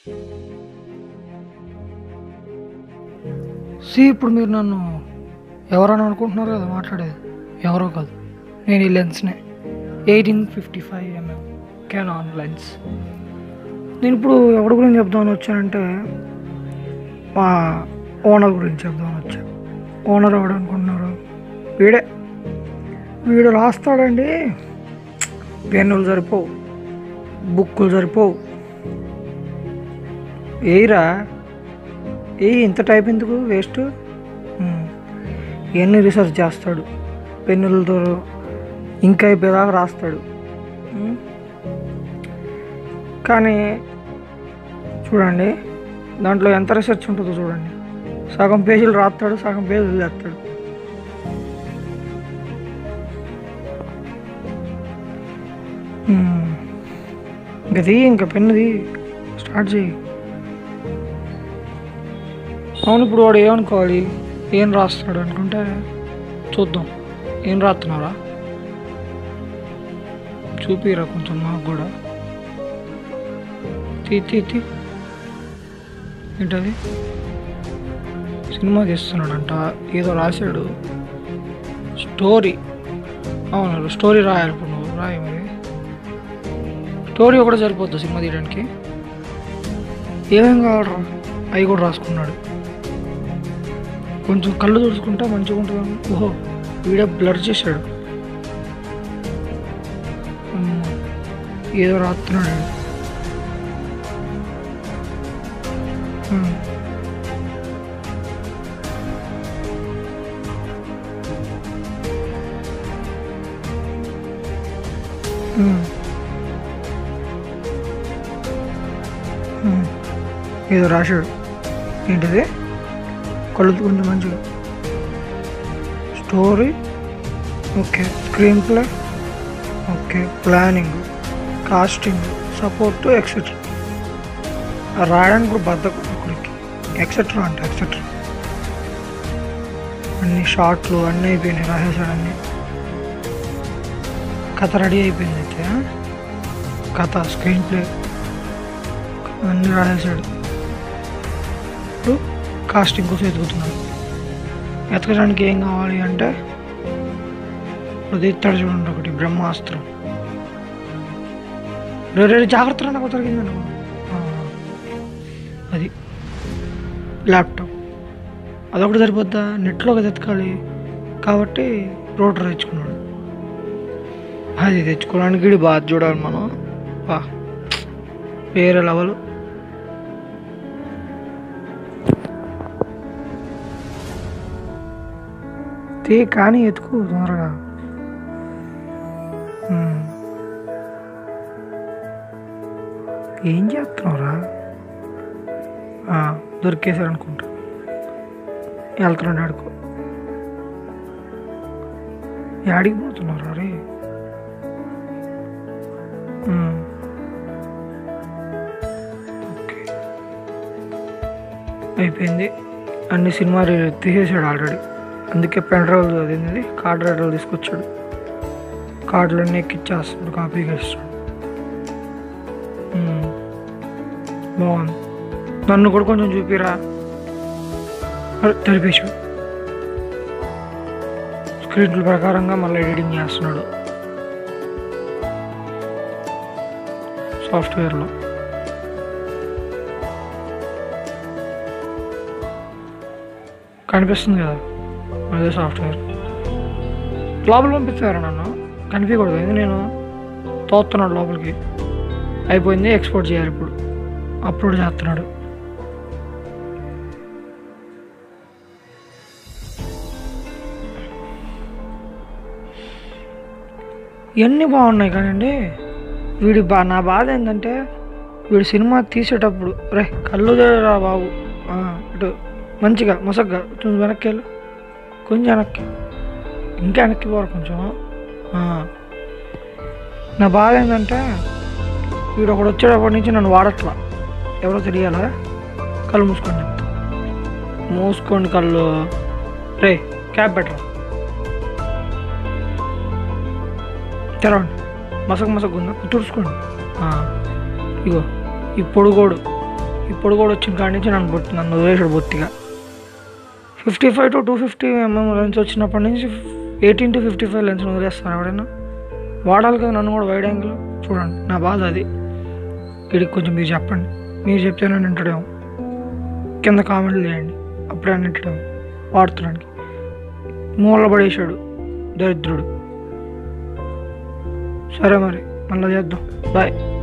C ఇప్పుడు మీరు నన్ను ఎవరని అనుకుంటున్నారు కదా మాట్లాడేది ఎవరో కాదు నేను ఈ లెన్స్నే eighteen fifty five mm Canon lens నేను ఇప్పుడు ఎవరి గురించి చెప్దామని వచ్చానంటే మా ఓనర్ గురించి చెప్దామని వచ్చాను ఓనర్ ఎవడు అనుకుంటున్నారు వీడే వీడు రాస్తాడండి పెన్నులు సరిపోవు బుక్కులు సరిపోవు ఏయిరా ఏ ఇంత టైప్ ఎందుకు వేస్ట్ ఇవన్నీ రీసెర్చ్ చేస్తాడు పెన్నులతో ఇంకా అయిపోయేదాకా రాస్తాడు ఉమ్. కానీ చూడండి దాంట్లో ఎంత రీసెర్చ్ ఉంటుందో చూడండి సగం పేజీలు రాస్తాడు సగం పేజీలు చేస్తాడు ఇంకా తీ ఇంకా పెన్నుది స్టార్ట్ చేయి అవును ఇప్పుడు వాడు ఏమనుకోవాలి ఏం రాస్తాడు అనుకుంటే చూద్దాం ఏం రాస్తున్నారా చూపిరా కొంచెం మాకు కూడా తీ తీ తీ ఏంటది సినిమా తీస్తున్నాడంట ఏదో రాశాడు స్టోరీ అవును స్టోరీ రాయాలి ఇప్పుడు నువ్వు రాయి మరి స్టోరీ ఒకటి సరిపోద్ది సినిమా తీయడానికి ఏమేం కావాలరా అవి కూడా రాసుకున్నాడు కొంచెం కళ్ళు తుడుచుకుంటా మంచిగా ఉంటుంది ఓహో వీడియో బ్లర్ చేశాడు అమ్మో, ఏదో రాస్తున్నాడు వీడు. ఉమ్. ఉమ్. ఉమ్. ఏదో రాశాడు ఏంటిది కళ్ళు కొంచెం మంచిగా story okay screen play okay planning casting support etcetera రాయడానికి కూడా బద్దకం ఒకరికి ఎక్సెట్రా అంట ఎక్సెట్రా అన్ని షార్ట్లు అన్నీ అయిపోయినాయి రాసేసాడు అన్నీ కథ రెడీ అయిపోయింది అయితే ఆ? కథ స్క్రీన్ ప్లే అన్నీ రాసేసాడు ఇప్పుడు కాస్టింగ్ కోసం ఎదుగుతున్నాడు ఎతకడానికి ఏం కావాలి అంటే ఇప్పుడు తీస్తాడు చూడండి ఒకటి బ్రహ్మాస్త్రం రే రే జాగ్రత్త నాకు దొరికింది అనుకో ఆ, అది ల్యాప్టాప్ అదొకటి సరిపోద్దా నెట్లో కదా ఎతకాలి కాబట్టి రోటర్ తెచ్చుకున్నాడు అది తెచ్చుకోవడానికి వీడి బాధ చూడాలి మనం బా వేరే లెవెల్ తే కానీ ఎత్తుకు తొందరగా ఉమ్. ఏం చేస్తున్నావురా ఆ, దొరికేశారు అనుకుంటా వెళ్తున్నాడు ఆడుకో యాడికి పోతున్నారు అరే ఉమ్. ఓకే అయిపోయింది అన్ని సినిమా రి- తీసేసాడు ఆల్రెడీ అందుకే పెన్ డ్రైవ్ అదేంది కార్డ్ రైడర్ తీసుకొచ్చాడు కార్డులన్నీ ఎక్కిచ్చేస్తాడు కాపీగా ఇస్తాడు ఉమ్. బాగుంది నన్ను కూడా కొంచెం చూపిరా అరే, తెలిపేశాడు స్క్రిప్ట్ల ప్రకారంగా మళ్ళీ ఎడిటింగ్ చేస్తున్నాడు సాఫ్ట్వేర్లో కనిపిస్తుంది కదా అదే సాఫ్ట్వేర్ లోపల పంపిస్తారు నన్ను కనిపించకూడదు ఇది నేను తోస్తున్నాడు లోపలికి అయిపోయింది ఎక్స్పోర్ట్ చేయాలి ఇప్పుడు అప్లోడ్ చేస్తున్నాడు ఇవన్నీ బాగున్నాయి కానండి వీడి బా నా బాధ ఏంటంటే వీడు సినిమా తీసేటప్పుడు రే కళ్ళు రా బాబు ఆ, ఇటు మంచిగా మసగ్గా కొంచెం వెనక్కి వెళ్ళు కొంచెం వెనక్కి ఇంకా వెనక్కి పోరు కొంచెం ఆ. నా బాధ ఏంటంటే వీడు ఒకడు వచ్చేటప్పటి నుంచి నన్ను వాడట్లా ఎవరో తెలియాలా కళ్ళు మూసుకోండి మూసుకోండి కళ్ళు రే క్యాబ్ పెట్టరా తెరవండి మసక మసక ఉందా తుడుచుకోండి ఆ, ఇగో ఈ పొడుగోడు ఇప్పుడు కూడా వచ్చిన కాడి నుంచి నన్ను బొట్టి నన్ను వదిలేసాడు బొత్తిగా fifty five to two fifty mm lens వచ్చినప్పటి నుంచి eighteen to fifty five lens వదిలేస్తాను ఎవడైనా వాడాలి కదా నన్ను కూడా వైడ్ యాంగిల్ చూడండి నా బాధ అది వీడికి కొంచెం మీరు చెప్పండి మీరు చెప్తే నేను వింటాడేమో కింద కామెంట్లు చేయండి అప్పుడే అన్నింటాడేమో వాడుతున్నానికి మూల పడేశాడు దరిద్రుడు సరే మరి మళ్ళీ చేద్దాం బాయ్